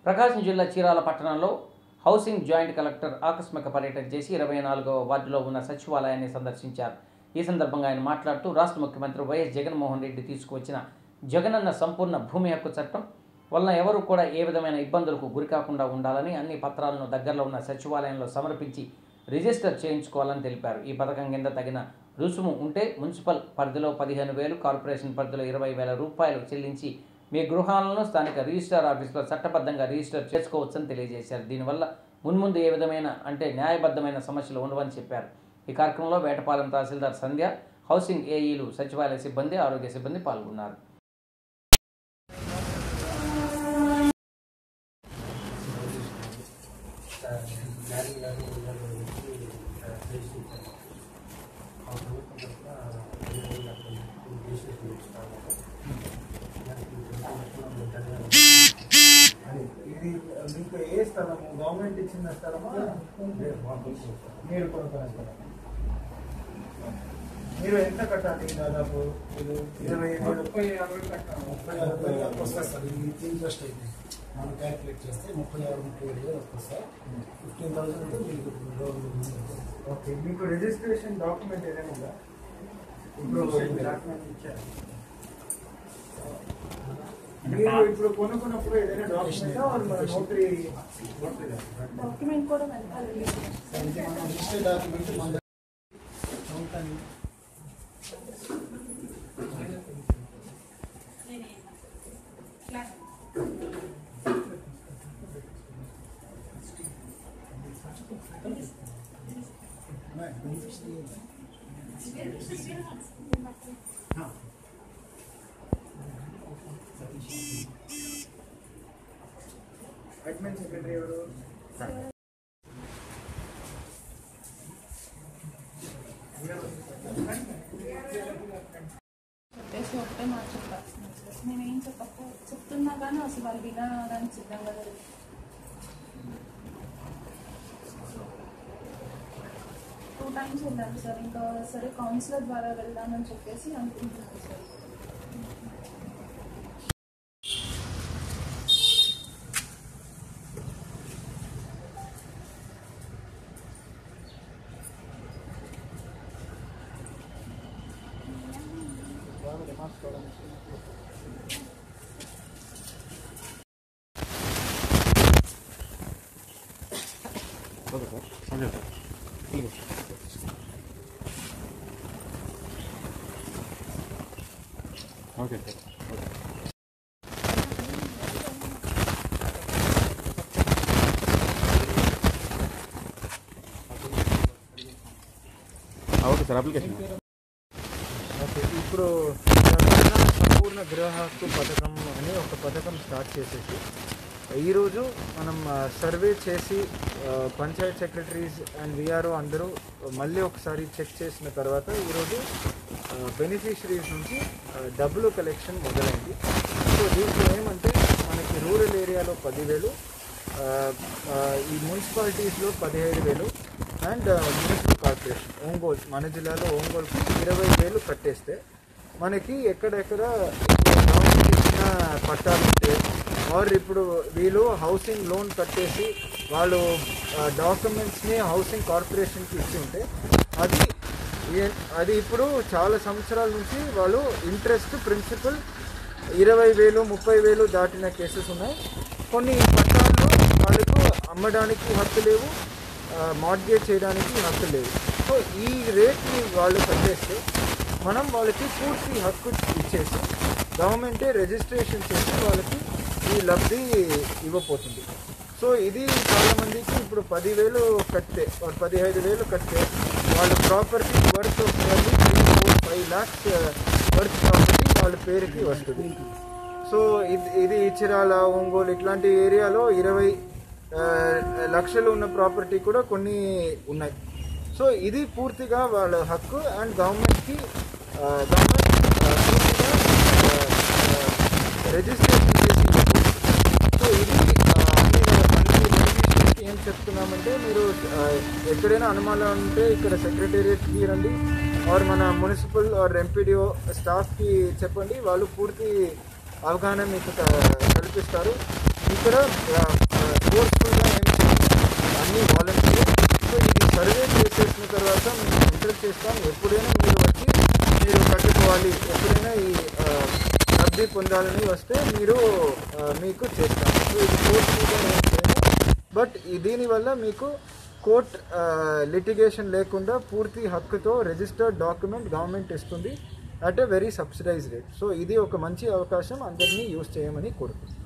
ప్రకాశం జిల్లా చీరాల పట్టణంలో housing joint collector ఆకస్మిక పర్యటన చేసి ఇరవై నాలుగవ వార్డులో ఉన్న సచివాలయాన్ని సందర్శించారు ఈ సందర్భంగా ఆయన మాట్లాడుతూ రాష్ట్ర ముఖ్యమంత్రి వైఎస్ జగన్మోహన్ రెడ్డి తీసుకువచ్చిన జగనన్న సంపూర్ణ భూమి హక్కు చట్టం వలన ఎవరు కూడా ఏ విధమైన ఇబ్బందులకు గురికాకుండా ఉండాలని అన్ని పత్రాలను దగ్గరలో ఉన్న సచివాలయంలో సమర్పించి రిజిస్టర్ చేయించుకోవాలని తెలిపారు ఈ పథకం కింద తగిన రుసుము ఉంటే మున్సిపల్ పరిధిలో పదిహేను వేలు కార్పొరేషన్ పరిధిలో ఇరవై వేల రూపాయలు చెల్లించి మీ గృహాలను స్థానిక రిజిస్ట్రార్ ఆఫీస్లో చట్టబద్ధంగా రిజిస్టర్ చేసుకోవచ్చని తెలియజేశారు దీనివల్ల మున్ముందు ఏ విధమైన అంటే న్యాయబద్ధమైన సమస్యలు ఉండవని చెప్పారు ఈ కార్యక్రమంలో వేటపాలెం తహసీల్దార్ సంధ్య హౌసింగ్ ఏఈలు సచివాలయ సిబ్బంది ఆరోగ్య సిబ్బంది పాల్గొన్నారు ఇది మీకు ఏ స్థలము గవర్నమెంట్ ఇచ్చిన స్థలమా మీరు కొనుక్కున్న స్థలం మీరు ఎంత కట్టాలి దాదాపు ఇది ఇరవై ఐదు ముప్పై యాభై కట్టాలి. ముప్పై ఆరు ముప్పై వేలకు వస్తుంది సార్ ఇది ఇంట్రెస్ట్ అయితే మనం క్యాల్కులేట్ చేస్తే ముప్పై ఆరు ముప్పై ఏడు వేలు వస్తుంది సార్ ఫిఫ్టీన్ థౌసండ్ అంటే మీకు లోన్ ఓకే మీకు రిజిస్ట్రేషన్ డాక్యుమెంట్ ఏదైనా ఉందా ఇప్పుడు డాక్యుమెంట్ ఇచ్చారు మీరు ఇప్పుడు కొనుక్కున్నప్పుడు ఏదైనా డాక్యుమెంట్ నోటరీ నోటరీ డాక్యుమెంట్ కూడా వెనకాల రిలీజ్ ఇది మనం రిజిస్టర్ డాక్యుమెంట్ మన అడ్మిన్ సెక్రటరీ ఎవరు చెప్పేసి ఒకటే మాట చెప్పాల్సింది సార్ నేనేం చెప్పకపో చెప్తున్నా కానీ అసలు వాళ్ళు వినడానికి సిద్ధంగా లేదు టూ టైమ్స్ వెళ్ళాను సార్ ఇంకా సరే కౌన్సిలర్ ద్వారా వెళ్దామని చెప్పేసి అనుకుంటున్నాను sir okay sir application okay ఇప్పుడు తెలంగాణ సంపూర్ణ గృహ హక్కు పథకం అని ఒక పథకం స్టార్ట్ చేసేసి ఈరోజు మనం ఆ, సర్వే చేసి ఆ, పంచాయత్ సెక్రటరీస్ అండ్ విఆర్ఓ అందరూ మళ్ళీ ఒకసారి చెక్ చేసిన తర్వాత ఈరోజు బెనిఫిషరీస్ నుంచి ఆ, డబ్బులు కలెక్షన్ మొదలైంది సో దీంట్లో ఏమంటే మనకి రూరల్ ఏరియాలో పదివేలు ఆ, ఆ, ఈ మున్సిపాలిటీస్లో పదిహేడు వేలు అండ్ మున్సిపల్ కార్పొరేషన్ ఒంగోలు మన జిల్లాలో ఒంగోలుకి ఇరవై వేలు కట్టేస్తే మనకి ఎక్కడెక్కడ గవర్నమెంట్ ఇచ్చిన పట్టాలు ఉంటే ఆర్ ఇప్పుడు వీళ్ళు హౌసింగ్ లోన్ కట్టేసి వాళ్ళు డాక్యుమెంట్స్ని హౌసింగ్ కార్పొరేషన్కి ఇచ్చి ఉంటే అది ఏ- అది ఇప్పుడు చాలా సంవత్సరాల నుంచి వాళ్ళు ఇంట్రెస్ట్ ప్రిన్సిపల్ ఇరవై వేలు ముప్పై వేలు దాటిన కేసెస్ ఉన్నాయి కొన్ని పట్టాల్లో వాళ్ళకు అమ్మడానికి హక్కు లేవు మార్గేజ్ చేయడానికి హక్కు లేవు సో ఈ రేట్ని వాళ్ళు కట్టేస్తే మనం వాళ్ళకి పూర్తి హక్కు ఇచ్చేసి గవర్నమెంటే రిజిస్ట్రేషన్ చేసి వాళ్ళకి ఈ లబ్ధి ఇవ్వబోతుంది సో ఇది చాలా మందికి ఇప్పుడు పదివేలు కట్టే or పదిహేడు వేలు కట్టే వాళ్ళ property worth of three four five lakhs worth property వాళ్ళ పేరుకి వస్తుంది సో ఇది ఇది చిరాల ఒంగోలు ఇట్లాంటి ఏరియాలో ఇరవై ఆ, లక్షలు ఉన్న ప్రాపర్టీ కూడా కొన్ని ఉన్నాయి సో ఇది పూర్తిగా వాళ్ళ హక్కు అండ్ గవర్నమెంట్కి గవర్నమెంట్ రిజిస్ట్రేషన్ చేసి ఇవ్వకూడదు. సో ఇది ఆ, అన్ని అన్ని beneficiaries ఏం చెప్తున్నామంటే మీరు ఆ, ఎక్కడైనా అనుమానం ఉంటే ఇక్కడ సెక్రటేరియట్కి రండి ఆర్ మన మున్సిపల్ ఆర్ ఎంపీడీఓ స్టాఫ్కి చెప్పండి వాళ్ళు పూర్తి అవగాహన మీకు క- కల్పిస్తారు ఇక్కడ ఫోర్స్ఫుల్గా ఏం చేయము. అన్ని వాలంటీర్ సో ఇది సర్వే చేసేసిన తర్వాత మేము ఎంటర్ చేస్తాం ఎప్పుడైనా మీరు వచ్చి మీరు కట్టుకోవాలి ఎప్పుడైనా ఈ ఆ, లబ్ధి పొందాలని వస్తే మీరు ఆ, మీకు చేస్తాం సో ఇది ఫోర్స్ఫుల్గా ఏం చేయము బట్ ఈ- దీనివల్ల మీకు కోర్ట్ లిటిగేషన్ లేకుండా పూర్తి హక్కుతో రిజిస్టర్డ్ డాక్యుమెంట్ గవర్నమెంట్ ఇస్తుంది at a very subsidise rate so ఇది ఒక మంచి అవకాశం అందరినీ యూజ్ చేయమని కోరుకుంటున్నాను